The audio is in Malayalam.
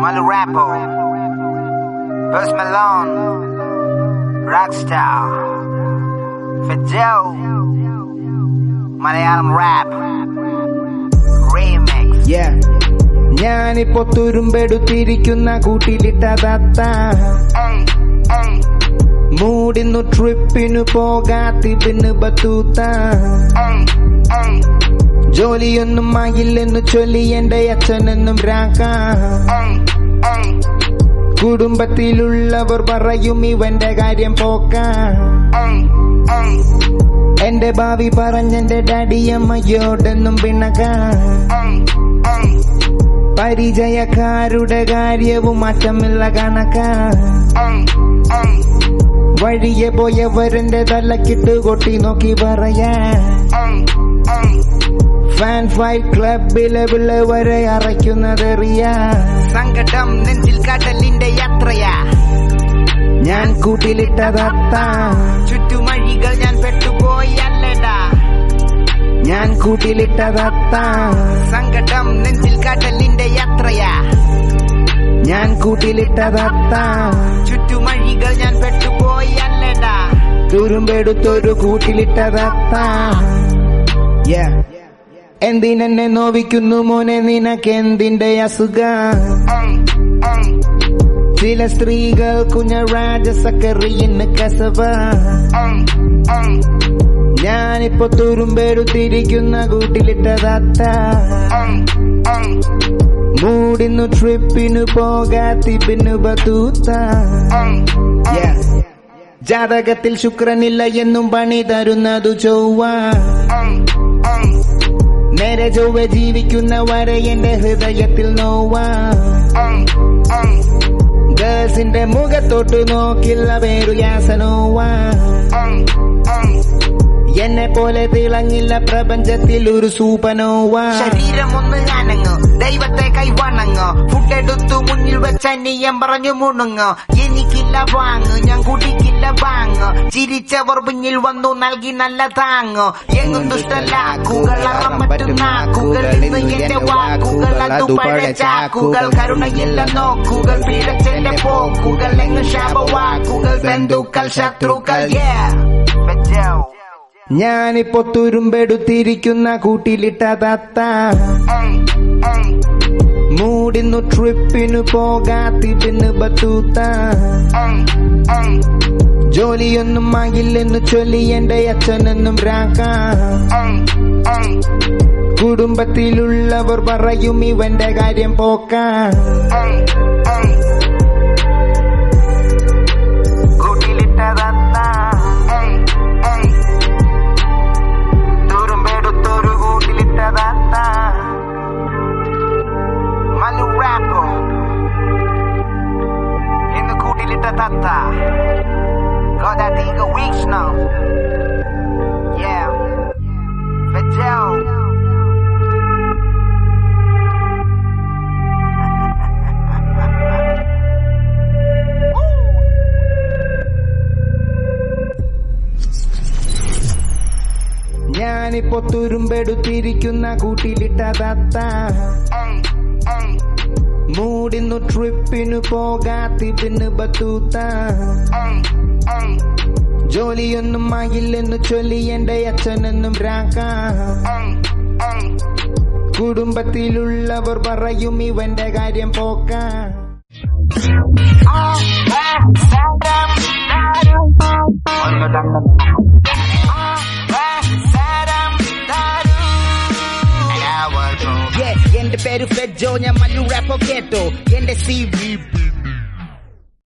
Malu Rappo, Post Malone, Rockstar, Fidel, Malayalam Rap, Remix. Yeah. ഞാനിപ്പോ തുരുമ്പെടുത്തിരിക്കുന്ന കൂട്ടിലിട്ട തത്ത Hey, hey, മൂടിന്നു ട്രിപ്പിനു പോകാത്തിബിന് ബത്തൂത്ത hey, hey, ജോലിയൊന്നും ആയില്ലെന്നു ചൊല്ലി എന്റെ അച്ഛനെന്നും രാക്ക hey, hey, കുടുംബത്തിലുള്ളവർ പറയും ഇവന്റെ കാര്യം പോക്ക hey, hey, എന്റെ ഭാവി പറഞ്ഞെന്റെ ഡാഡിയമ്മയോടെന്നും പിണക്ക hey, hey, പരിചയക്കാരുടെ കാര്യവും മാറ്റമില്ല കണക്ക hey, hey, വഴിയെ പോയവരെന്റെ തലക്കിട്ട് കൊട്ടി നോക്കി പറയാ hey, hey. ഫാൻ ഫൈറ്റ് ക്ലബിലെ പിള്ളവരെ അറയ്ക്കുന്നതെറിയ സങ്കടം നെഞ്ചിൽ കടലിന്റെ യാത്രയാ ഞാൻ കൂട്ടിലിട്ട തത്ത ചുറ്റുമഴികൾ ഞാൻ പെട്ടുപോയല്ലടാ ഞാൻ കൂട്ടിലിട്ട തത്ത സങ്കടം നെഞ്ചിൽ കടലിന്റെ യാത്രയാ ഞാൻ കൂട്ടിലിട്ട തത്ത ചുറ്റുമഴികൾ ഞാൻ പെട്ടുപോയല്ലടാ തുരുമ്പെടുത്തൊരു കൂട്ടിലിട്ട തത്ത Yeah. എന്തിനെന്നെ നോവിക്കുന്നു മോനെ നിനക്കെന്തിന്റെ അസുഖ Hey, hey, ചില സ്ത്രീകൾ കുഞ്ഞ രാജസക്കറിയിന്ന് കസവ hey, hey, ഞാനിപ്പോ തുരുമ്പെടുത്തിരിക്കുന്ന കൂട്ടിലിട്ട തത്ത hey, hey, മൂടിന്നു ട്രിപ്പിനു പോകാത്തിപ്പിനു ബത്തൂത്ത hey, hey, ജാതകത്തിൽ ശുക്രനില്ല എന്നും പണി തരുന്നതു ചൊവ്വ hey, hey, നേരെ ചൊവ്വ ജീവിക്കുന്ന വരെ എന്റെ ഹൃദയത്തിൽ നോവ hey, hey, ഗേൾസിന്റെ മുഖത്തോട്ട് നോക്കില്ല പേരു യാസനോവ hey, hey. എന്നെ പോലെ തിളങ്ങില്ല പ്രപഞ്ചത്തിൽ ഒരു സൂപ്പനോവ ശരീരം ഒന്ന് അനങ്ങ് ദൈവത്തെ കൈവണങ്ങ് ഫുഡെടുത്തു മുന്നിൽ വെച്ച നീയം പറഞ്ഞു മുണുങ്ങ് എനിക്കില്ല വാങ്ങ് ഞാൻ കുടിക്കില്ല വാങ്ങ് ചിരിച്ചവർ പിന്നിൽ വന്നു നൽകി നല്ല താങ്ങ് എങ്ങും ദുഷ്ടലാക്കുകൾ അറമറ്റു നാക്കുകൾ ഇന്ന് എന്റെ വാക്കുകൾ അതു പഴച്ചാക്കുകൾ കരുണയില്ല നോക്കുകൾ പിഴച്ചെന്റെ പോക്കുകൾ എങ്ങ് ശാപവാക്കുകൾ ബന്ധുക്കൾ ശത്രുക്കൾ yeah. ഞാനിപ്പോ തുരുമ്പെടുത്തിരിക്കുന്ന കൂട്ടിലിട്ട തത്ത Hey, hey, മൂടിന്നു ട്രിപ്പിനു പോകാത്തിപ്പിന് ബത്തൂത്ത hey, hey, ജോലിയൊന്നും ആയില്ലെന്നു ചൊല്ലി എന്റെ അച്ഛനെന്നും രാക്ക hey, hey, കുടുംബത്തിലുള്ളവർ പറയും ഇവന്റെ കാര്യം പോക്ക hey, hey. കൂട്ടിലിട്ടതത്ത hey, hey. തുരുമ്പെടുത്തൊരു കൂട്ടിലിട്ടതത്ത മല്ലു റാപ്പോ ഇന്ന് കൂട്ടിലിട്ട തത്ത God, I think a weeks now. Yeah. Fidel. ഞാനിപ്പോ തുരുമ്പെടുത്തിരിക്കുന്ന കൂട്ടിലിട്ട തത്ത Hey, hey, മൂടിന്നു ട്രിപ്പിനു പോകാത്തിപ്പിന് ബത്തൂത്ത hey, hey, ജോലിയൊന്നും ആയില്ലെന്നു ചൊല്ലി എന്റെ അച്ഛനെന്നും രാക്ക hey, hey. കുടുംബത്തിലുള്ളവർ പറയും ഇവന്റെ കാര്യം പോക്ക Yeah, എന്റെ പേര് ഫെജോ ഞാൻ മല്ലു റാപ്പോ കേട്ടോ എന്റെ സി വി ബി